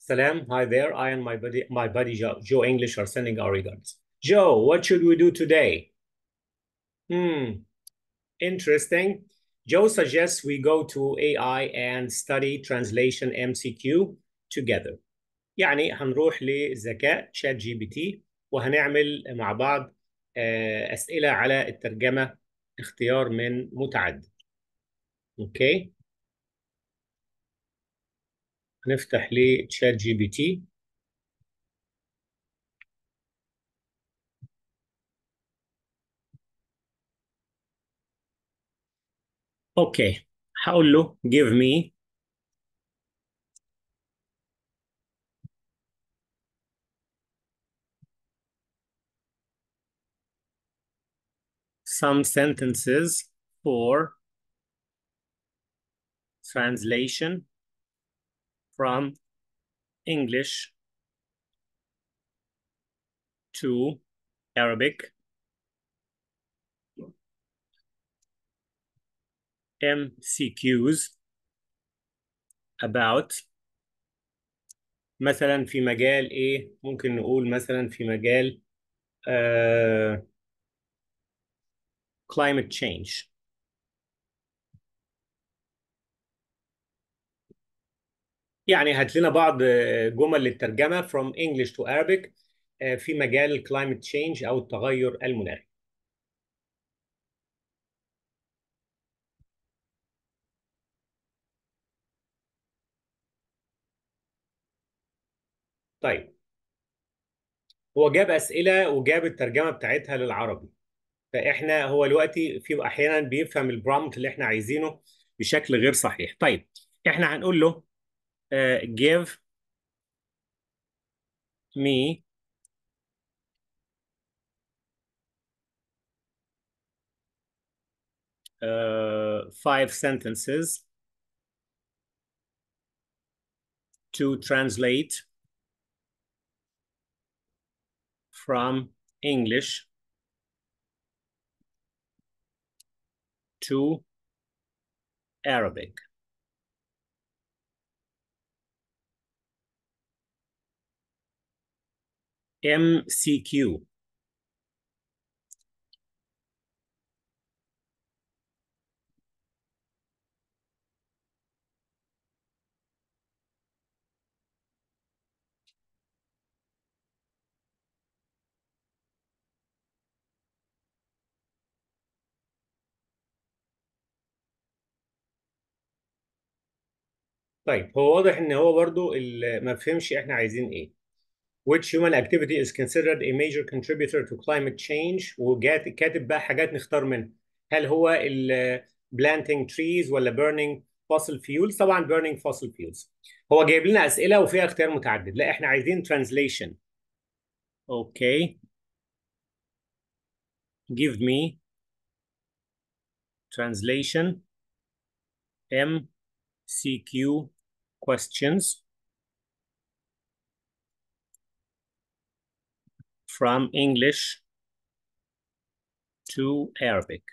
Salam, hi there. I and my buddy, my buddy Joe, Joe English are sending our regards. Joe, what should we do today? Hmm, interesting. Joe suggests we go to AI and study translation MCQ together. يعني هنروح للذكاء شات جي بي تي وهنعمل مع بعض أسئلة على الترجمة اختيار من متعدد. اوكي هنفتح لتشات جي بي تي اوكي هقول له give me some sentences for translation from English to Arabic MCQs about مثلا في مجال ايه ممكن نقول مثلا في مجال uh, climate change يعني هات لنا بعض جمل للترجمة from English to Arabic في مجال climate change أو التغير المناخي طيب هو جاب أسئلة وجاب الترجمة بتاعتها للعربي فإحنا هو دلوقتي في أحيانا بيفهم البرومت اللي إحنا عايزينه بشكل غير صحيح طيب إحنا هنقول له uh, give me uh, five sentences to translate from English to Arabic. MCQ. طيب هو واضح ان هو برضو ما فهمش احنا عايزين ايه which human activity is considered a major contributor to climate change وجات كاتب بقى حاجات نختار منها هل هو ال planting trees ولا burning fossil fuels طبعا burning fossil fuels هو جايب لنا اسئله وفيها اختيار متعدد لا احنا عايزين translation اوكي give me translation MCQ questions from English to Arabic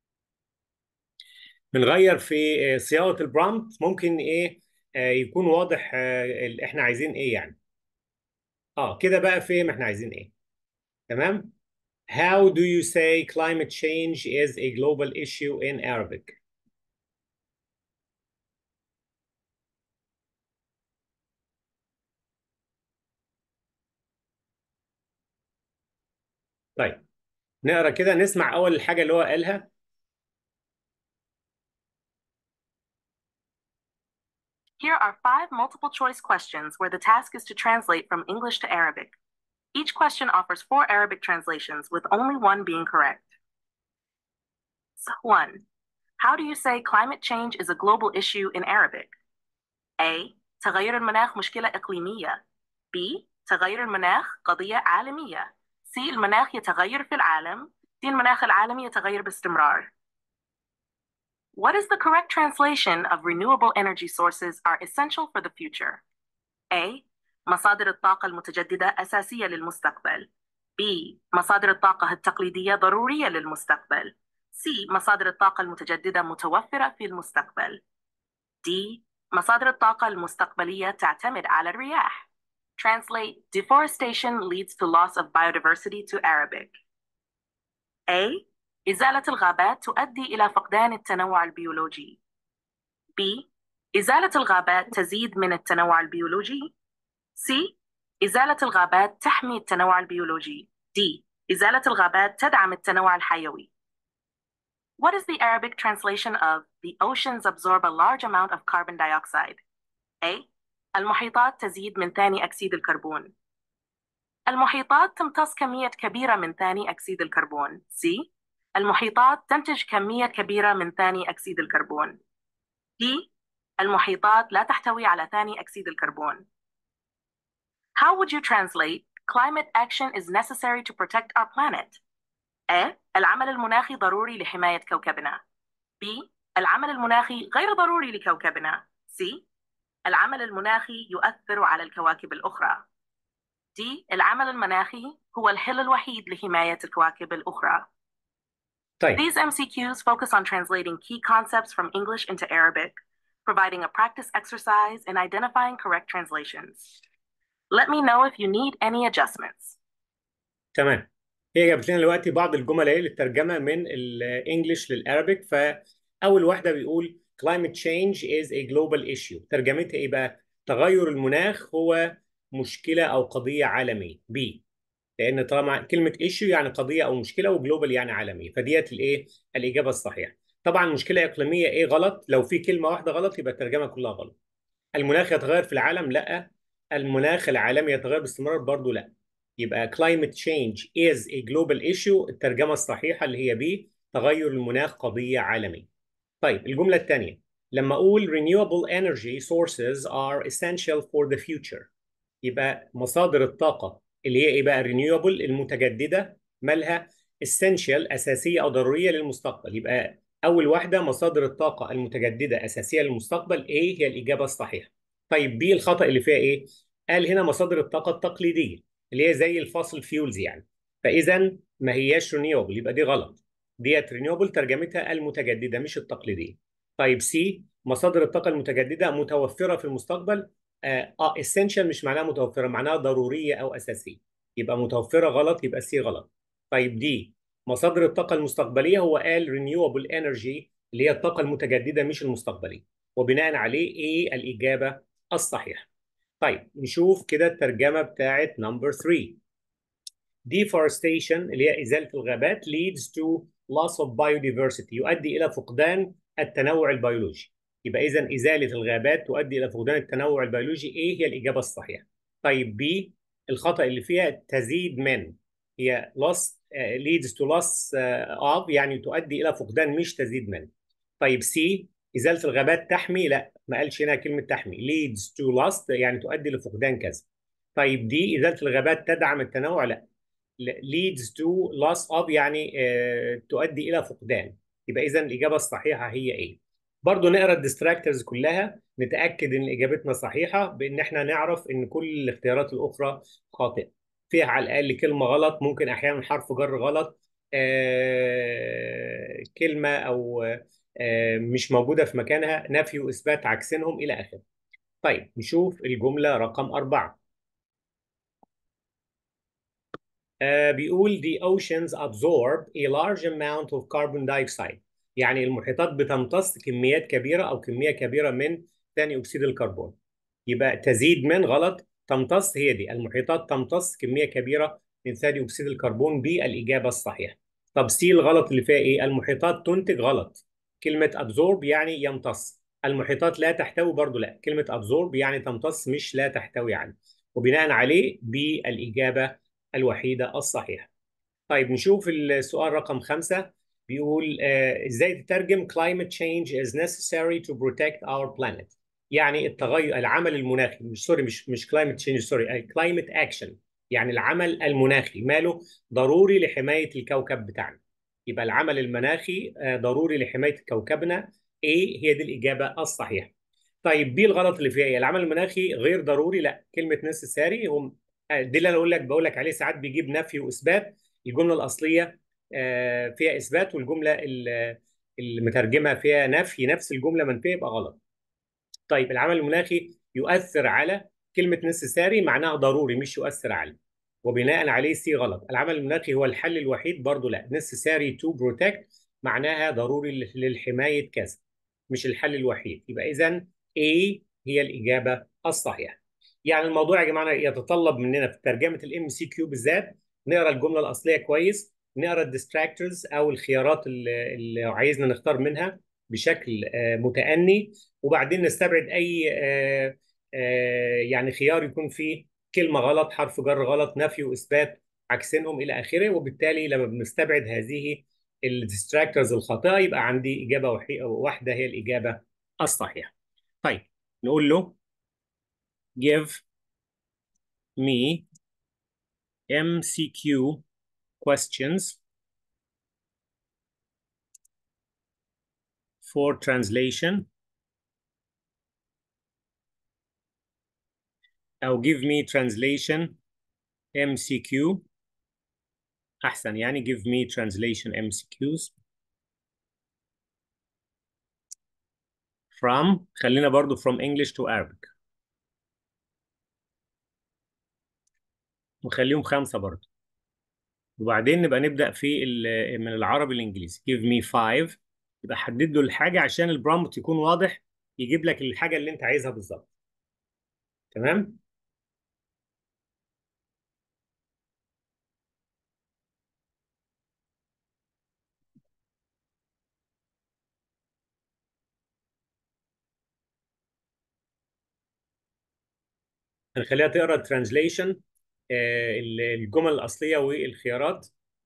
بنغير في صياغة البرومبت ممكن ايه يكون واضح احنا عايزين ايه يعني اه كده بقى فهم احنا عايزين ايه تمام How do you say climate change is a global issue in Arabic? طيب نقرا كده نسمع اول حاجه اللي هو قالها Here are five multiple choice questions where the task is to translate from English to Arabic. Each question offers four Arabic translations with only one being correct. So one, how do you say climate change is a global issue in Arabic? A. تغير المناخ مشكلة إقليمية. B. تغير المناخ قضية عالمية. C. المناخ يتغير في العالم. D. المناخ العالمي يتغير باستمرار. What is the correct translation of renewable energy sources are essential for the future? A. مصادر الطاقة المتجددة أساسية للمستقبل. B. مصادر الطاقة التقليدية ضرورية للمستقبل. C. مصادر الطاقة المتجددة متوفرة في المستقبل. D. مصادر الطاقة المستقبلية تعتمد على الرياح. Translate deforestation leads to loss of biodiversity to Arabic. A. إزالة الغابات تؤدي إلى فقدان التنوع البيولوجي. B. إزالة الغابات تزيد من التنوع البيولوجي. C. إزالة الغابات تحمي التنوع البيولوجي. D. إزالة الغابات تدعم التنوع الحيوي. What is the Arabic translation of the oceans absorb a large amount of carbon dioxide? A. المحيطات تزيد من ثاني أكسيد الكربون. المحيطات تمتص كمية كبيرة من ثاني أكسيد الكربون. C. المحيطات تنتج كمية كبيرة من ثاني أكسيد الكربون. D. المحيطات لا تحتوي على ثاني أكسيد الكربون. How would you translate climate action is necessary to protect our planet? A. العمل المناخي ضروري لحماية كوكبنا. B. العمل المناخي غير ضروري لكوكبنا. C. العمل المناخي يؤثر على الكواكب الأخرى. D. العمل المناخي هو الحل الوحيد لحماية الكواكب الأخرى. طيب These MCQs focus on translating key concepts from English into Arabic, providing a practice exercise in identifying correct translations. Let me know if you need any adjustments. تمام هي جابت لنا دلوقتي بعض الجمل ايه للترجمه من الانجليش للارابيك فاول واحده بيقول climate change is a global issue ترجمتها ايه بقى تغير المناخ هو مشكله او قضيه عالميه بي لان طالما كلمه issue يعني قضيه او مشكله وجلوبال يعني عالميه فديت الايه الاجابه الصحيحه طبعا مشكله اقليميه ايه غلط لو في كلمه واحده غلط يبقى الترجمه كلها غلط المناخ يتغير في العالم لا المناخ العالمي يتغير باستمرار برضه لا يبقى climate change is a global issue الترجمة الصحيحة اللي هي B تغير المناخ قضية عالمية. طيب الجملة الثانية لما أقول renewable energy sources are essential for the future يبقى مصادر الطاقة اللي هي إيه بقى renewable المتجددة مالها essential أساسية أو ضرورية للمستقبل يبقى أول واحدة مصادر الطاقة المتجددة أساسية للمستقبل إيه هي الإجابة الصحيحة. طيب B الخطأ اللي فيها إيه؟ قال هنا مصادر الطاقة التقليدية اللي هي زي الفاصل فيولز يعني فاذا ما هياش رينيوبل يبقى دي غلط ديت رينيوبل ترجمتها المتجدده مش التقليديه طيب سي مصادر الطاقه المتجدده متوفره في المستقبل اه اسينشال مش معناها متوفره معناها ضروريه او اساسيه يبقى متوفره غلط يبقى سي غلط طيب دي مصادر الطاقه المستقبليه هو قال رينيوبل انرجي اللي هي الطاقه المتجدده مش المستقبليه وبناء عليه ايه الاجابه الصحيحه طيب نشوف كده الترجمة بتاعت نمبر 3 deforestation اللي هي إزالة الغابات leads to loss of biodiversity يؤدي إلى فقدان التنوع البيولوجي يبقى إذا إزالة الغابات تؤدي إلى فقدان التنوع البيولوجي إيه هي الإجابة الصحيحة طيب B الخطأ اللي فيها تزيد من هي loss uh, leads to loss uh, of يعني تؤدي إلى فقدان مش تزيد من طيب C إزالة الغابات تحمي لا ما قالش هنا كلمة تحمي leads to loss يعني تؤدي لفقدان كذا طيب دي إزالة الغابات تدعم التنوع لا leads to loss of يعني آه تؤدي إلى فقدان يبقى إذا الإجابة الصحيحة هي إيه برضو نقرا الديستراكتورز كلها نتأكد إن إجابتنا صحيحة بإن إحنا نعرف إن كل الاختيارات الأخرى خاطئة فيها على الأقل كلمة غلط ممكن أحيانا حرف جر غلط آه كلمة أو مش موجودة في مكانها نفي وإثبات عكسينهم إلى آخره. طيب نشوف الجملة رقم أربعة. آه بيقول the oceans absorb a large amount of carbon dioxide يعني المحيطات بتمتص كميات كبيرة أو كمية كبيرة من ثاني أكسيد الكربون. يبقى تزيد من غلط تمتص هي دي المحيطات تمتص كمية كبيرة من ثاني أكسيد الكربون بالإجابة الصحيحة. طب سي الغلط اللي فيها إيه؟ المحيطات تنتج غلط. كلمة absorb يعني يمتص المحيطات لا تحتوي برضو لا كلمة absorb يعني تمتص مش لا تحتوي عليه وبناء عليه بالإجابة الوحيدة الصحيحة طيب نشوف السؤال رقم خمسة بيقول آه ازاي تترجم climate change is necessary to protect our planet يعني التغير العمل المناخي مش سوري مش مش climate change سوري climate action يعني العمل المناخي ماله ضروري لحماية الكوكب بتاعنا يبقى العمل المناخي ضروري لحمايه كوكبنا ايه هي دي الاجابه الصحيحه طيب بي الغلط اللي فيها ايه العمل المناخي غير ضروري لا كلمه necessary هم دي اللي انا اقول لك بقول لك عليه ساعات بيجيب نفي واثبات الجمله الاصليه فيها اثبات والجمله المترجمه فيها نفي نفس الجمله منفيه يبقى غلط طيب العمل المناخي يؤثر على كلمة necessary معناها ضروري مش يؤثر على وبناء عليه سي غلط العمل المناخي هو الحل الوحيد برضو لا necessary to protect معناها ضروري للحماية كذا مش الحل الوحيد يبقى إذا A هي الإجابة الصحيحة يعني الموضوع يا جماعة يتطلب مننا في ترجمة الام سي كيو بالذات نقرا الجملة الأصلية كويس نقرا الديستراكتورز أو الخيارات اللي, اللي عايزنا نختار منها بشكل متأني وبعدين نستبعد أي يعني خيار يكون فيه كلمة غلط حرف جر غلط نفي وإثبات عكسينهم إلى آخره وبالتالي لما بنستبعد هذه الديستراكتورز الخاطئة يبقى عندي إجابة واحدة هي الإجابة الصحيحة طيب نقول له give me MCQ questions for translation أو give me translation MCQ أحسن يعني give me translation MCQs from خلينا برضو from English to Arabic وخليهم خمسة برضو وبعدين نبقى نبدأ في من العربي الإنجليزي give me five يبقى حدد له الحاجة عشان البرومبت يكون واضح يجيب لك الحاجة اللي أنت عايزها بالظبط تمام؟ هنخليها تقرا الترانزليشن الجمل الاصليه والخيارات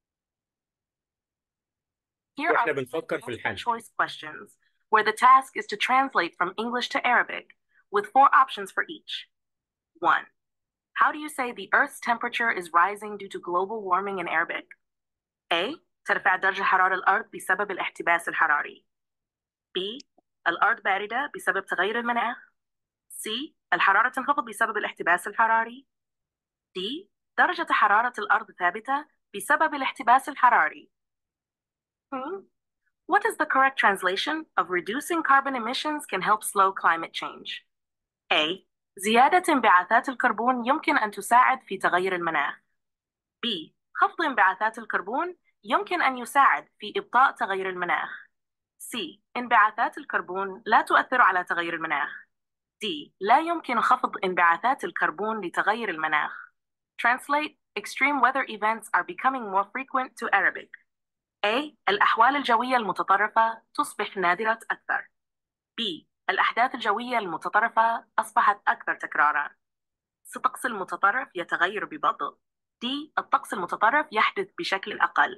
Here واحنا are بنفكر في الحل choice questions where the task is to translate from English to Arabic with four options for each. 1. How do you say the Earth's temperature is rising due to global warming in Arabic? A. ترتفع درجة حرارة الأرض بسبب الاحتباس الحراري. B. الأرض باردة بسبب تغير المناخ. C. الحرارة تنخفض بسبب الاحتباس الحراري. D. درجة حرارة الأرض ثابتة بسبب الاحتباس الحراري. Hmm. What is the correct translation of reducing carbon emissions can help slow climate change? A. زيادة انبعاثات الكربون يمكن أن تساعد في تغير المناخ. B. خفض انبعاثات الكربون يمكن أن يساعد في إبطاء تغير المناخ. C. انبعاثات الكربون لا تؤثر على تغير المناخ. D. لا يمكن خفض انبعاثات الكربون لتغير المناخ. Translate Extreme weather events are becoming more frequent to Arabic. A. الأحوال الجوية المتطرفة تصبح نادرة أكثر. B. الأحداث الجوية المتطرفة أصبحت أكثر تكرارا. الطقس المتطرف يتغير ببطء. D. الطقس المتطرف يحدث بشكل أقل.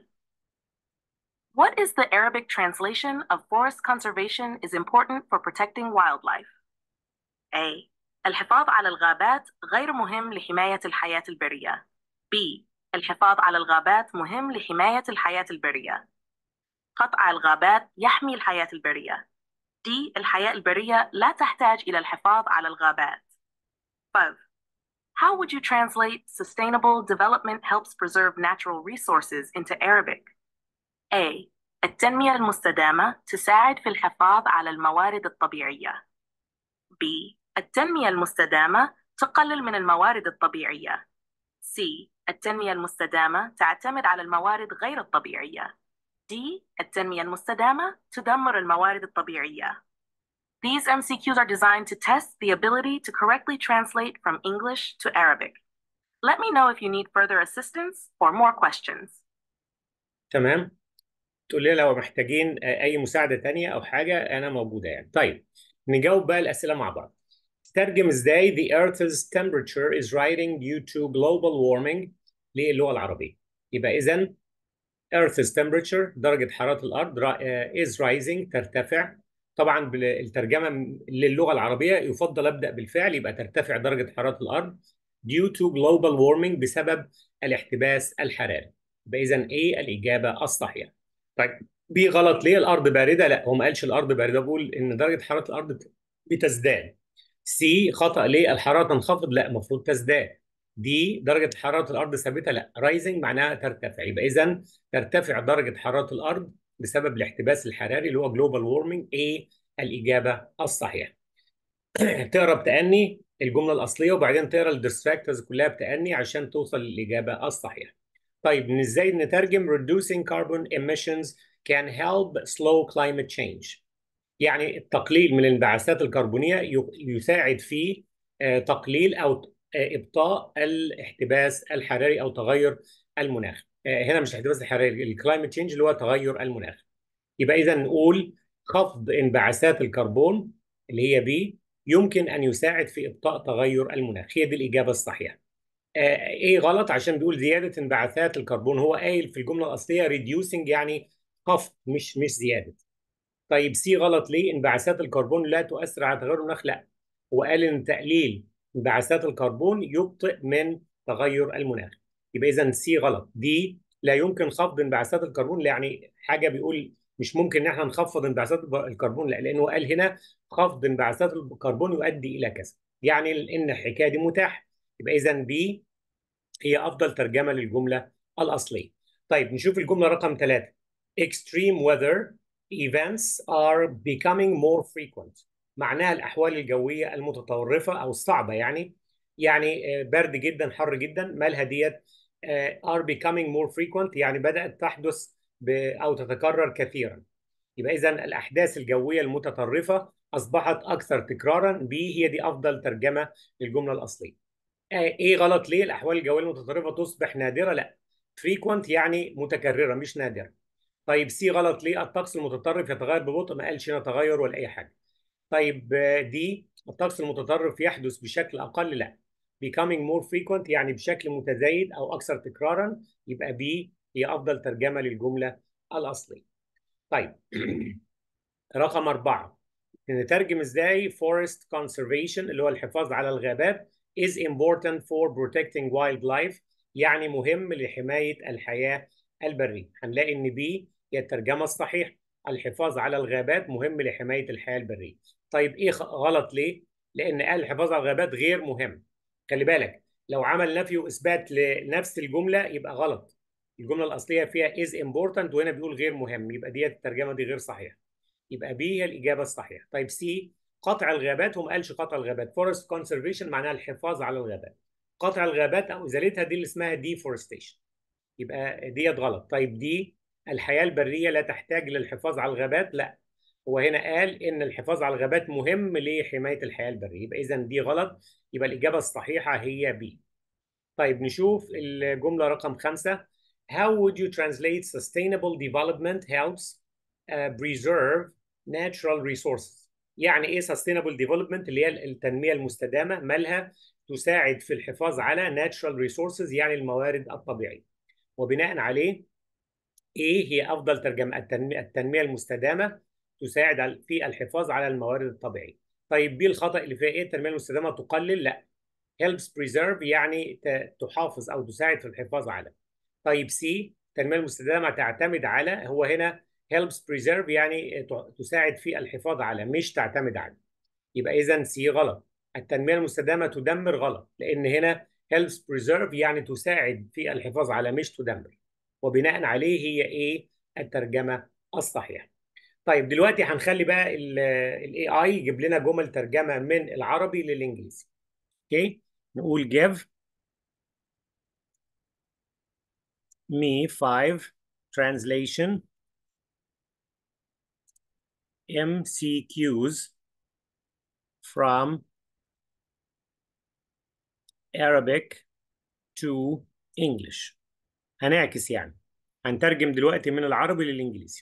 What is the Arabic translation of forest conservation is important for protecting wildlife? A. الحفاظ على الغابات غير مهم لحماية الحياة البرية. B. الحفاظ على الغابات مهم لحماية الحياة البرية. قطع الغابات يحمي الحياة البرية. D. الحياة البرية لا تحتاج إلى الحفاظ على الغابات. 5. How would you translate sustainable development helps preserve natural resources into Arabic? A. التنمية المستدامة تساعد في الحفاظ على الموارد الطبيعية. B. التنمية المستدامة تقلل من الموارد الطبيعية. C. التنمية المستدامة تعتمد على الموارد غير الطبيعية. D. التنمية المستدامة تدمر الموارد الطبيعية. These MCQs are designed to test the ability to correctly translate from English to Arabic. Let me know if you need further assistance or more questions. تمام تقول لي لو محتاجين اي مساعده تانية او حاجه انا موجوده يعني طيب نجاوب بقى الاسئله مع بعض ترجم ازاي the earth's temperature is rising due to global warming للغه العربيه يبقى اذا earth's temperature درجه حراره الارض is rising ترتفع طبعا بالترجمه للغه العربيه يفضل ابدا بالفعل يبقى ترتفع درجه حراره الارض due to global warming بسبب الاحتباس الحراري يبقى اذا ايه الاجابه الصحيحه طيب بي غلط ليه الارض بارده لا هو ما قالش الارض بارده بقول ان درجه حراره الارض بتزداد سي خطا ليه الحراره تنخفض لا المفروض تزداد دي درجه حراره الارض ثابته لا رايزنج معناها ترتفع يبقى اذا ترتفع درجه حراره الارض بسبب الاحتباس الحراري اللي هو جلوبال وورمنج ايه الاجابه الصحيحه تقرا بتأني الجملة الأصلية وبعدين تقرا الديستراكتورز كلها بتأني عشان توصل للإجابة الصحيحة. طيب ازاي نترجم reducing carbon emissions can help slow climate change يعني التقليل من الانبعاثات الكربونية يساعد في تقليل أو إبطاء الاحتباس الحراري أو تغير المناخ هنا مش الاحتباس الحراري الكلايمت تشينج اللي هو تغير المناخ يبقى إذا نقول خفض انبعاثات الكربون اللي هي بي يمكن أن يساعد في إبطاء تغير المناخ هي دي الإجابة الصحيحة آه ايه غلط عشان بيقول زياده انبعاثات الكربون هو قايل في الجمله الاصليه ريديوسنج يعني خفض مش مش زياده طيب سي غلط ليه انبعاثات الكربون لا تؤثر على تغير المناخ لا هو قال ان تقليل انبعاثات الكربون يبطئ من تغير المناخ يبقى اذا سي غلط دي لا يمكن خفض انبعاثات الكربون يعني حاجه بيقول مش ممكن ان احنا نخفض انبعاثات الكربون لا لانه قال هنا خفض انبعاثات الكربون يؤدي الى كذا يعني ان الحكايه دي متاحه يبقى اذا بي هي افضل ترجمه للجمله الاصليه. طيب نشوف الجمله رقم ثلاثه. Extreme weather events are becoming more frequent. معناها الاحوال الجويه المتطرفه او الصعبه يعني يعني برد جدا حر جدا مالها ديت are becoming more frequent يعني بدات تحدث او تتكرر كثيرا. يبقى اذا الاحداث الجويه المتطرفه اصبحت اكثر تكرارا بي هي دي افضل ترجمه للجمله الاصليه. ايه غلط ليه الاحوال الجويه المتطرفه تصبح نادره لا فريكوينت يعني متكرره مش نادره طيب سي غلط ليه الطقس المتطرف يتغير ببطء ما قالش هنا تغير ولا اي حاجه طيب دي الطقس المتطرف يحدث بشكل اقل لا becoming more frequent يعني بشكل متزايد او اكثر تكرارا يبقى بي هي افضل ترجمه للجمله الاصليه طيب رقم أربعة نترجم ازاي forest conservation اللي هو الحفاظ على الغابات is important for protecting wildlife يعني مهم لحماية الحياة البرية هنلاقي ان بي هي الترجمة الصحيحة الحفاظ على الغابات مهم لحماية الحياة البرية طيب ايه غلط ليه؟ لان قال الحفاظ على الغابات غير مهم خلي بالك لو عمل نفي واثبات لنفس الجملة يبقى غلط الجملة الأصلية فيها is important وهنا بيقول غير مهم يبقى ديت الترجمة دي غير صحيحة يبقى بي هي الإجابة الصحيحة طيب سي قطع الغابات هو ما قالش قطع الغابات فورست كونسرفيشن معناها الحفاظ على الغابات قطع الغابات او ازالتها دي اللي اسمها ديفورستيشن يبقى ديت غلط طيب دي الحياه البريه لا تحتاج للحفاظ على الغابات لا هو هنا قال ان الحفاظ على الغابات مهم لحمايه الحياه البريه يبقى اذا دي غلط يبقى الاجابه الصحيحه هي بي طيب نشوف الجمله رقم خمسة How would you translate sustainable development helps uh, preserve natural resources يعني ايه sustainable development اللي هي التنميه المستدامه مالها تساعد في الحفاظ على natural resources يعني الموارد الطبيعيه وبناء عليه ايه هي افضل ترجمه التنميه, التنمية المستدامه تساعد في الحفاظ على الموارد الطبيعيه طيب بي الخطا اللي فيها ايه التنميه المستدامه تقلل لا helps preserve يعني تحافظ او تساعد في الحفاظ على طيب سي التنميه المستدامه تعتمد على هو هنا helps preserve يعني تساعد في الحفاظ على مش تعتمد على يبقى اذا سي غلط التنميه المستدامه تدمر غلط لان هنا helps preserve يعني تساعد في الحفاظ على مش تدمر وبناء عليه هي ايه الترجمه الصحيحه طيب دلوقتي هنخلي بقى الاي اي يجيب لنا جمل ترجمه من العربي للانجليزي اوكي نقول give me five translation MCQs from Arabic to English هنعكس يعني هنترجم دلوقتي من العربي للإنجليزي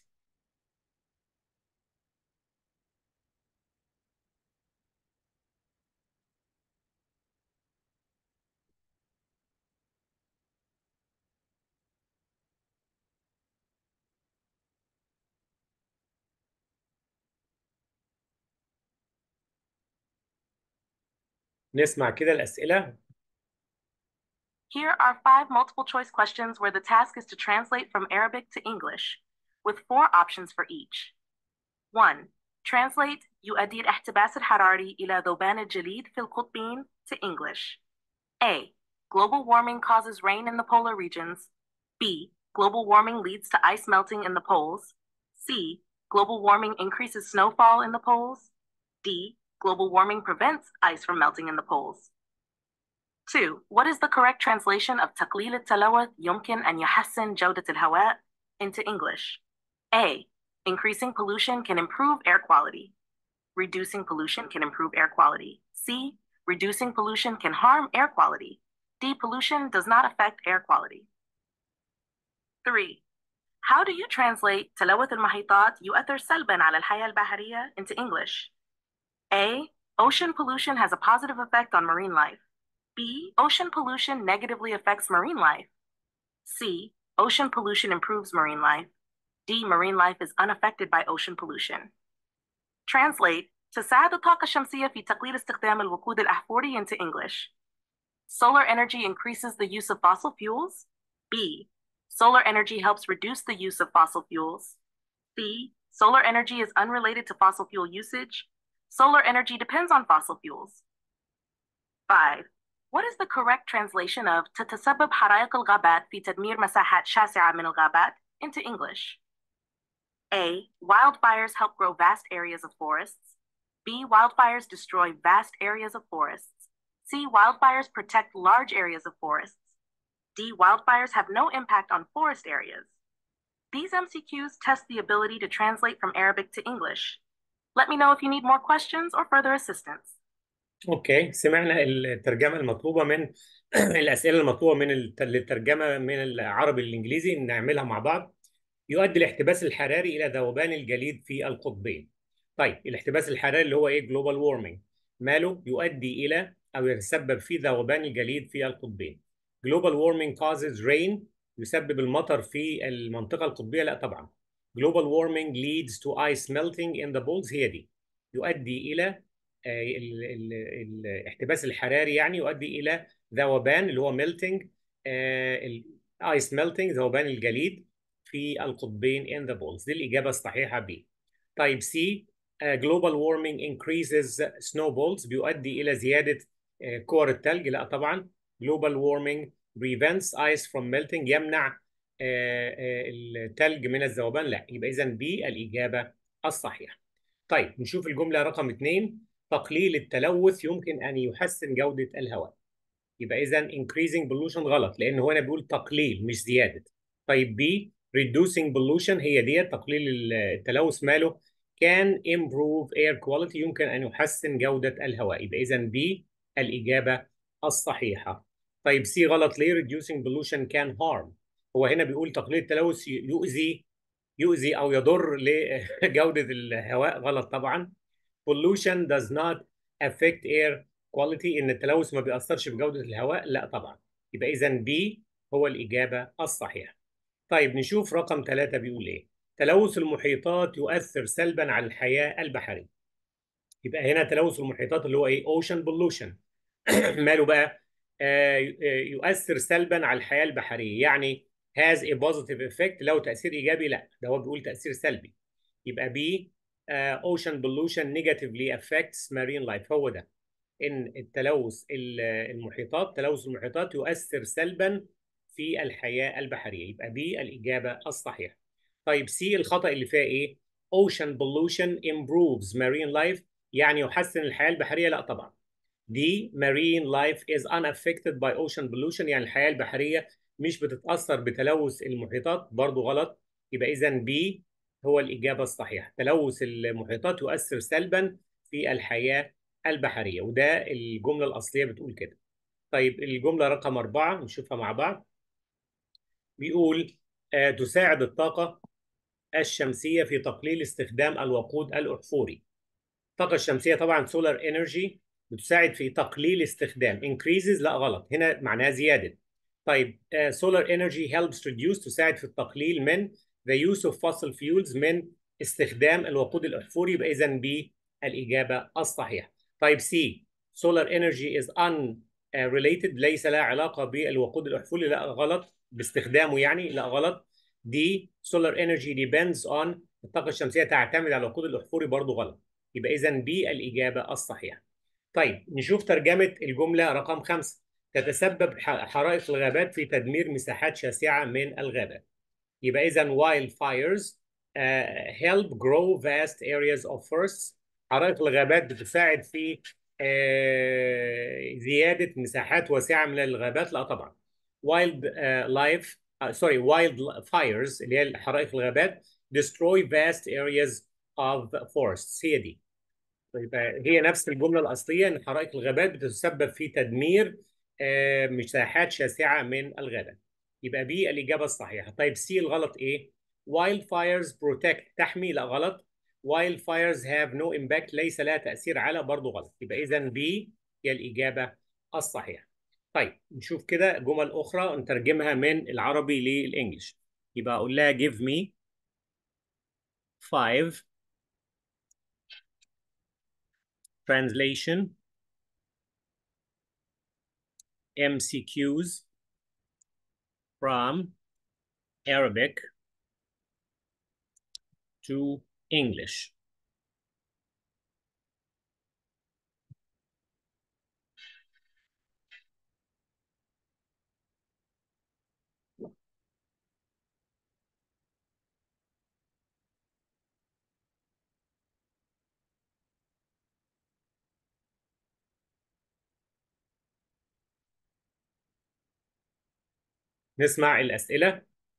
نسمع كده الأسئلة Here are five multiple choice questions where the task is to translate from Arabic to English, with four options for each. 1. Translate يؤدي الاحتباس الحراري إلى ذوبان الجليد في القطبين to English. A. Global warming causes rain in the polar regions. B. Global warming leads to ice melting in the poles. C. Global warming increases snowfall in the poles. D. global warming prevents ice from melting in the poles. Two, what is the correct translation of تقليل التلوث يمكن أن يحسن جودة الهواء into English? A, increasing pollution can improve air quality. Reducing pollution can improve air quality. C, reducing pollution can harm air quality. D, pollution does not affect air quality. Three, how do you translate تلوث المحيطات يؤثر سلبا على الحياة البحرية into English? A, ocean pollution has a positive effect on marine life. B, ocean pollution negatively affects marine life. C, ocean pollution improves marine life. D, marine life is unaffected by ocean pollution. Translate تساعد الطاقة الشمسية في تقليل استخدام الوقود الأحفوري into English. Solar energy increases the use of fossil fuels. B, solar energy helps reduce the use of fossil fuels. C, solar energy is unrelated to fossil fuel usage. Solar energy depends on fossil fuels. Five, what is the correct translation of تتسبب حرائق الغابات في تدمير مساحات شاسعة من الغابات into English? A. Wildfires help grow vast areas of forests. B. Wildfires destroy vast areas of forests. C. Wildfires protect large areas of forests. D. Wildfires have no impact on forest areas. These MCQs test the ability to translate from Arabic to English. Let me know if you need more questions or further assistance. اوكي سمعنا الترجمه المطلوبه من الاسئله المطلوبه من الت- الترجمه من العربي للانجليزي نعملها مع بعض يؤدي الاحتباس الحراري الى ذوبان الجليد في القطبين طيب الاحتباس الحراري اللي هو ايه جلوبال وورمنج ماله يؤدي الى او يتسبب في ذوبان الجليد في القطبين جلوبال وورمنج causes rain يسبب المطر في المنطقه القطبيه لا طبعا جلوبال وورمنج leads to ice melting in the poles هي دي يؤدي الى آه، ال- ال- الاحتباس الحراري يعني يؤدي الى ذوبان اللي هو ميلتنج الايس ميلتنج ذوبان الجليد في القطبين in the poles دي الاجابه الصحيحه ب طيب سي global warming increases snowballs بيؤدي الى زياده آه، كور الثلج لا طبعا global warming prevents ice from melting يمنع آه، آه، الثلج من الذوبان لا يبقى اذا بي الاجابه الصحيحه طيب نشوف الجمله رقم اثنين تقليل التلوث يمكن ان يحسن جوده الهواء يبقى اذا increasing pollution غلط لان هو انا بيقول تقليل مش زياده طيب بي reducing pollution هي دي تقليل التلوث ماله can improve air quality يمكن ان يحسن جوده الهواء يبقى اذا بي الاجابه الصحيحه طيب سي غلط ليه reducing pollution can harm هو هنا بيقول تقليل التلوث يؤذي يؤذي او يضر لجوده الهواء غلط طبعا pollution does not affect air quality ان التلوث ما بيأثرش في جودة الهواء لا طبعا يبقى اذا B هو الإجابة الصحيحة طيب نشوف رقم ثلاثة بيقول ايه تلوث المحيطات يؤثر سلبا على الحياة البحرية يبقى هنا تلوث المحيطات اللي هو ايه ocean pollution ماله بقى آه يؤثر سلبا على الحياة البحرية يعني has a positive effect له تأثير إيجابي لا ده هو بيقول تأثير سلبي يبقى B uh, ocean pollution negatively affects marine life هو ده ان التلوث المحيطات تلوث المحيطات يؤثر سلبا في الحياة البحرية يبقى بي الإجابة الصحيحة طيب سي الخطأ اللي فيها إيه ocean pollution improves marine life يعني يحسن الحياة البحرية لا طبعا دي marine life is unaffected by ocean pollution يعني الحياة البحرية مش بتتأثر بتلوث المحيطات برضو غلط يبقى إذا بي هو الإجابة الصحيحة تلوث المحيطات يؤثر سلبا في الحياة البحرية وده الجملة الأصلية بتقول كده طيب الجملة رقم أربعة نشوفها مع بعض بيقول آه تساعد الطاقة الشمسية في تقليل استخدام الوقود الأحفوري الطاقة الشمسية طبعا سولار انرجي بتساعد في تقليل استخدام increases لا غلط هنا معناها زيادة طيب سولار انرجي helps reduce تساعد في التقليل من the use of fossil fuels من استخدام الوقود الأحفوري يبقى إذا B الإجابة الصحيحة. طيب C solar energy is unrelated ليس لها علاقة بالوقود الأحفوري لا غلط باستخدامه يعني لا غلط. D solar energy depends on الطاقة الشمسية تعتمد على الوقود الأحفوري برضه غلط. يبقى إذا B الإجابة الصحيحة. طيب نشوف ترجمة الجملة رقم خمسة. تتسبب حرائق الغابات في تدمير مساحات شاسعة من الغابات. يبقى إذا wildfires uh, help grow vast areas of forests حرائق الغابات بتساعد في زيادة مساحات واسعة من الغابات لا طبعا وايلد لايف سوري وايلد فايرز اللي هي حرائق الغابات destroy vast areas of forests هي دي طيب هي نفس الجملة الأصلية إن حرائق الغابات بتسبب في تدمير مساحات شاسعة من الغابات يبقى بي الإجابة الصحيحة طيب سي الغلط إيه؟ wildfires protect تحمي لا غلط wildfires have no impact ليس لها تأثير على برضه غلط يبقى إذا بي هي الإجابة الصحيحة طيب نشوف كده جمل أخرى نترجمها من العربي للإنجليش يبقى أقول لها give me five translation MCQs from Arabic to English. نسمع الأسئلة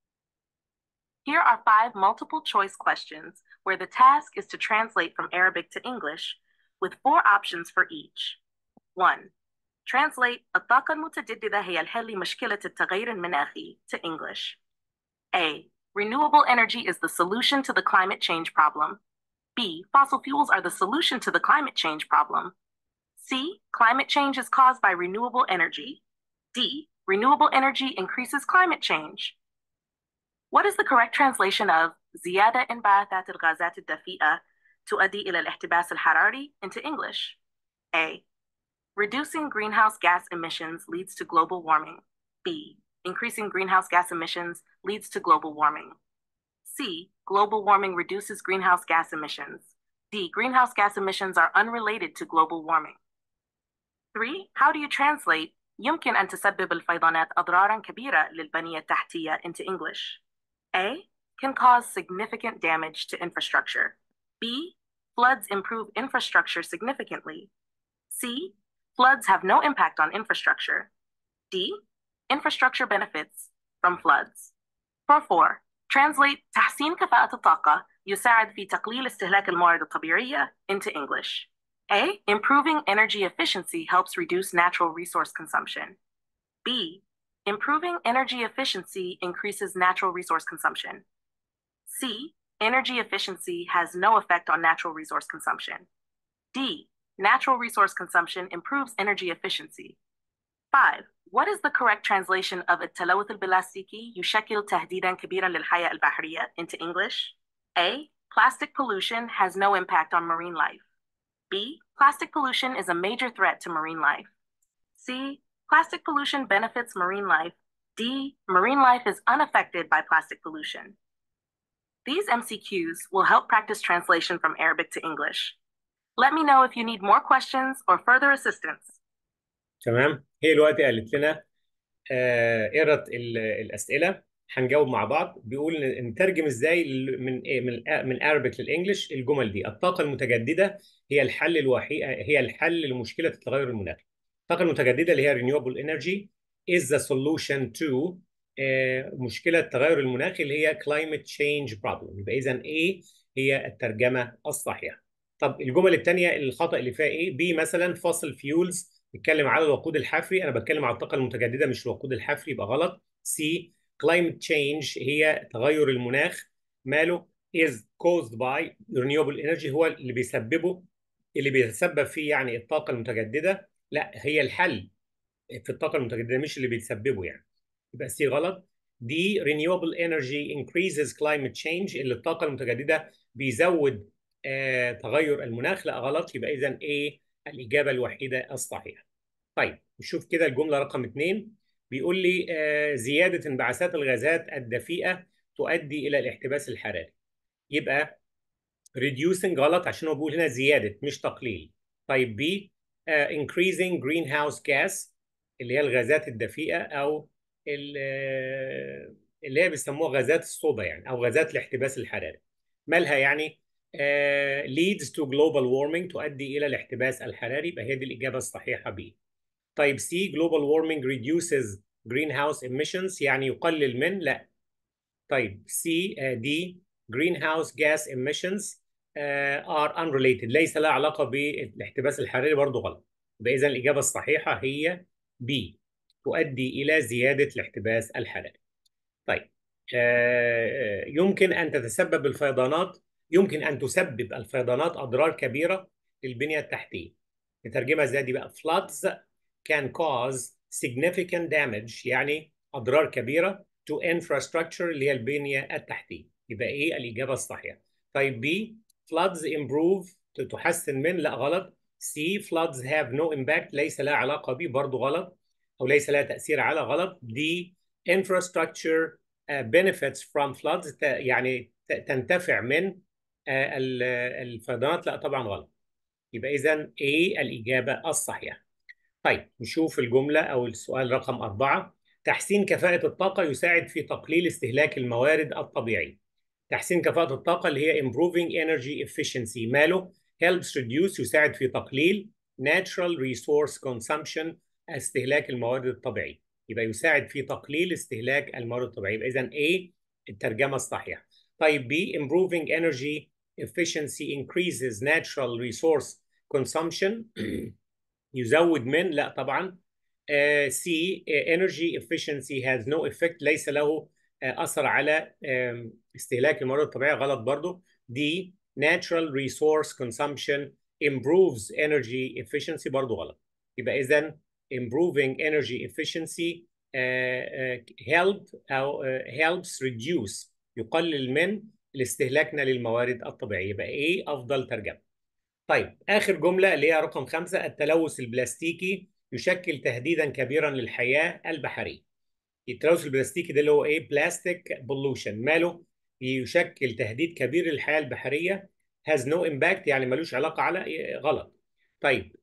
Here are five multiple choice questions where the task is to translate from Arabic to English with four options for each. 1. Translate الطاقة المتجددة هي الحل لمشكلة التغير المناخي to English. A. Renewable energy is the solution to the climate change problem. B. Fossil fuels are the solution to the climate change problem. C. Climate change is caused by renewable energy. D. Renewable energy increases climate change. What is the correct translation of زيادة انبعاثات الغازات الدفيئة تؤدي إلى الاحتباس الحراري into English? A. Reducing greenhouse gas emissions leads to global warming. B. Increasing greenhouse gas emissions leads to global warming. C. Global warming reduces greenhouse gas emissions. D. Greenhouse gas emissions are unrelated to global warming. 3. How do you translate يمكن أن تسبب الفيضانات أضرارا كبيرة للبنية التحتية into English. A. Can cause significant damage to infrastructure. B. Floods improve infrastructure significantly. C. Floods have no impact on infrastructure. D. Infrastructure benefits from floods. For 4. Translate تحسين كفاءة الطاقة يساعد في تقليل استهلاك الموارد الطبيعية into English. A. Improving energy efficiency helps reduce natural resource consumption. B. Improving energy efficiency increases natural resource consumption. C. Energy efficiency has no effect on natural resource consumption. D. Natural resource consumption improves energy efficiency. 5. What is the correct translation of التلوث البلاستيكي يشكل تهديدا كبيرا للحياة البحرية into English? A. Plastic pollution has no impact on marine life. B. Plastic pollution is a major threat to marine life. C. Plastic pollution benefits marine life. D. Marine life is unaffected by plastic pollution. These MCQs will help practice translation from Arabic to English. Let me know if you need more questions or further assistance. تمام هي الوقت قالت لنا آه قرت الأسئلة هنجاوب مع بعض بيقول نترجم ازاي من من من Arabic للإنجليش الجمل دي الطاقة المتجددة هي الحل الوحيد هي الحل لمشكلة التغير المناخي الطاقة المتجددة اللي هي renewable energy is the solution to آه مشكلة التغير المناخي اللي هي climate change problem يبقى إذا A هي الترجمة الصحيحة طب الجمل الثانية الخطأ اللي فيها ايه بي مثلا fossil fuels بيتكلم على الوقود الحفري انا بتكلم على الطاقة المتجددة مش الوقود الحفري يبقى غلط سي climate change هي تغير المناخ ماله is caused by renewable energy هو اللي بيسببه اللي بيتسبب فيه يعني الطاقة المتجددة لا هي الحل في الطاقة المتجددة مش اللي بيتسببه يعني يبقى سي غلط دي renewable energy increases climate change اللي الطاقة المتجددة بيزود آه تغير المناخ لا غلط يبقى إذا A الإجابة الوحيدة الصحيحة طيب نشوف كده الجملة رقم اثنين بيقول لي آه زيادة انبعاثات الغازات الدفيئة تؤدي إلى الاحتباس الحراري يبقى reducing غلط عشان هو بيقول هنا زيادة مش تقليل طيب B uh, increasing greenhouse gas اللي هي الغازات الدفيئة أو اللي هي بيسموها غازات الصودا يعني أو غازات الاحتباس الحراري مالها يعني uh, leads to global warming تؤدي إلى الاحتباس الحراري يبقى هي دي الإجابة الصحيحة B طيب C global warming reduces greenhouse emissions يعني يقلل من لا طيب C uh, D greenhouse gas emissions uh, are unrelated ليس لها علاقة بالاحتباس الحراري برضو غلط يبقى إذا الإجابة الصحيحة هي B تؤدي إلى زيادة الاحتباس الحراري طيب آه يمكن أن تتسبب الفيضانات يمكن أن تسبب الفيضانات أضرار كبيرة للبنية التحتية نترجمها ازاي دي بقى floods can cause significant damage يعني أضرار كبيرة to infrastructure اللي هي البنية التحتية يبقى إيه الإجابة الصحيحة طيب B floods improve تحسن من لا غلط C floods have no impact ليس لها علاقة به برضو غلط أو ليس لها تأثير على غلط D infrastructure uh, benefits from floods يعني تنتفع من uh, الفيضانات لا طبعا غلط يبقى إذا A الإجابة الصحيحة طيب نشوف الجملة أو السؤال رقم أربعة تحسين كفاءة الطاقة يساعد في تقليل استهلاك الموارد الطبيعية تحسين كفاءة الطاقة اللي هي improving energy efficiency ماله helps reduce يساعد في تقليل natural resource consumption استهلاك الموارد الطبيعية يبقى يساعد في تقليل استهلاك الموارد الطبيعية يبقى إذا A الترجمة الصحيحة طيب B improving energy efficiency increases natural resource consumption يزود من لا طبعا uh, C energy efficiency has no effect ليس له uh, أثر على um, استهلاك الموارد الطبيعية غلط برضو D natural resource consumption improves energy efficiency برضو غلط يبقى إذا improving energy efficiency uh, uh, help أو uh, helps reduce يقلل من استهلاكنا للموارد الطبيعية يبقى إيه أفضل ترجمة طيب آخر جملة اللي هي رقم خمسة التلوث البلاستيكي يشكل تهديدا كبيرا للحياة البحرية التلوث البلاستيكي ده اللي هو إيه بلاستيك بولوشن ماله يشكل تهديد كبير للحياة البحرية has no impact يعني ملوش علاقة على غلط طيب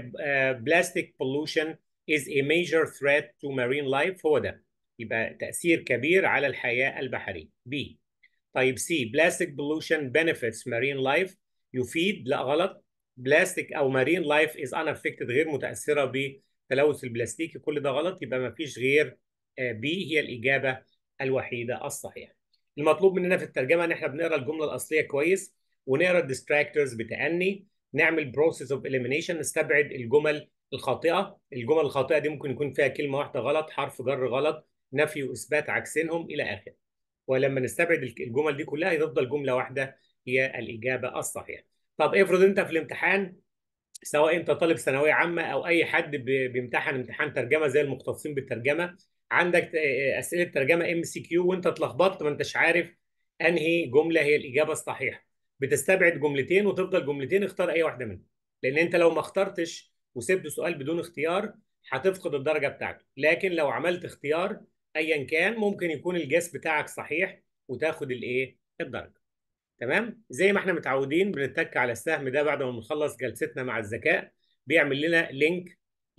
بلاستيك pollution is a major threat to marine life هو ده يبقى تأثير كبير على الحياة البحرية B طيب C plastic pollution benefits marine life يفيد لا غلط بلاستيك او مارين لايف از unaffected غير متاثره بالتلوث البلاستيكي كل ده غلط يبقى ما فيش غير بي هي الاجابه الوحيده الصحيحه المطلوب مننا في الترجمه ان احنا بنقرا الجمله الاصليه كويس ونقرا الديستراكتورز بتأني نعمل بروسيس اوف اليمينيشن نستبعد الجمل الخاطئه الجمل الخاطئه دي ممكن يكون فيها كلمه واحده غلط حرف جر غلط نفي واثبات عكسينهم الى اخره ولما نستبعد الجمل دي كلها هتفضل جمله واحده هي الإجابة الصحيحة طب افرض أنت في الامتحان سواء أنت طالب ثانوية عامة أو أي حد بيمتحن امتحان ترجمة زي المختصين بالترجمة عندك أسئلة ترجمة ام سي كيو وأنت اتلخبطت ما أنتش عارف أنهي جملة هي الإجابة الصحيحة بتستبعد جملتين وتفضل جملتين اختار أي واحدة منهم لأن أنت لو ما اخترتش وسبت سؤال بدون اختيار هتفقد الدرجة بتاعته لكن لو عملت اختيار أيا كان ممكن يكون الجاس بتاعك صحيح وتاخد الإيه الدرجة تمام زي ما احنا متعودين بنتك على السهم ده بعد ما بنخلص جلستنا مع الذكاء بيعمل لنا لينك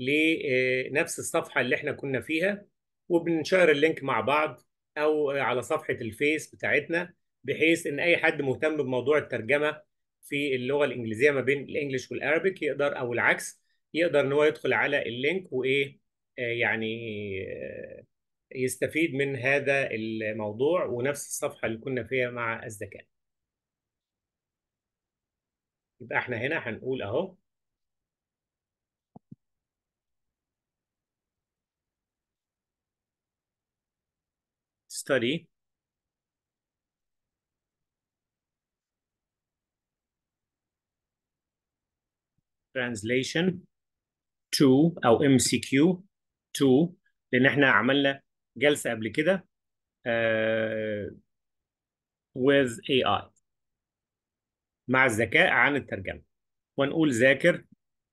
لنفس الصفحه اللي احنا كنا فيها وبنشير اللينك مع بعض او على صفحه الفيس بتاعتنا بحيث ان اي حد مهتم بموضوع الترجمه في اللغه الانجليزيه ما بين الانجليش والارابيك يقدر او العكس يقدر ان هو يدخل على اللينك وايه يعني يستفيد من هذا الموضوع ونفس الصفحه اللي كنا فيها مع الذكاء يبقى احنا هنا هنقول اهو study translation to او MCQ to لان احنا عملنا جلسة قبل كده uh, with AI مع الذكاء عن الترجمة ونقول ذاكر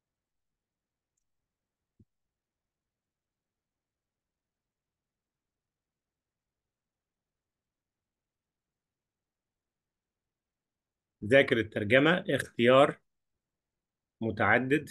ذاكر الترجمة اختيار متعدد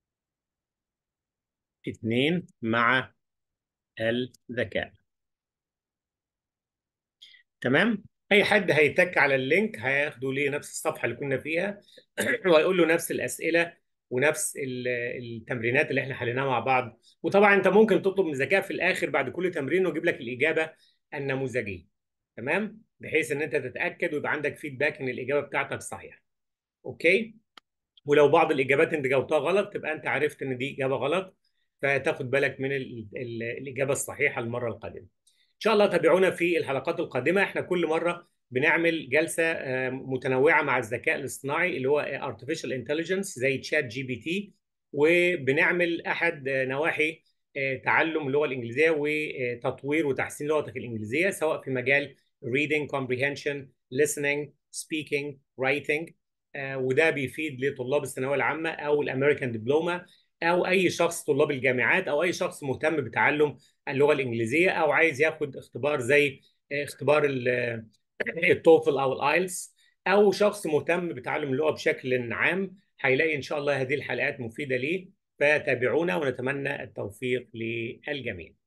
اثنين مع الذكاء تمام اي حد هيتك على اللينك هياخده ليه نفس الصفحه اللي كنا فيها وهيقول له نفس الاسئله ونفس ال- التمرينات اللي احنا حليناها مع بعض وطبعا انت ممكن تطلب من الذكاء في الاخر بعد كل تمرين ويجيب لك الاجابه النموذجيه تمام بحيث ان انت تتاكد ويبقى عندك فيدباك ان الاجابه بتاعتك صحيحه اوكي ولو بعض الاجابات انت جاوبتها غلط تبقى انت عرفت ان دي اجابه غلط فتاخد بالك من ال ال الاجابه الصحيحه المره القادمه ان شاء الله تابعونا في الحلقات القادمه احنا كل مره بنعمل جلسه آه، متنوعه مع الذكاء الاصطناعي اللي هو artificial intelligence زي تشات جي بي تي وبنعمل احد آه، نواحي آه، تعلم اللغه الانجليزيه وتطوير وتحسين لغتك الانجليزيه سواء في مجال reading comprehension listening speaking writing آه، وده بيفيد لطلاب الثانويه العامه او الامريكان دبلومه او اي شخص طلاب الجامعات او اي شخص مهتم بتعلم اللغه الانجليزيه او عايز ياخد اختبار زي اختبار ال- التوفل او الايلتس او شخص مهتم بتعلم اللغه بشكل عام هيلاقي ان شاء الله هذه الحلقات مفيده ليه فتابعونا ونتمنى التوفيق للجميع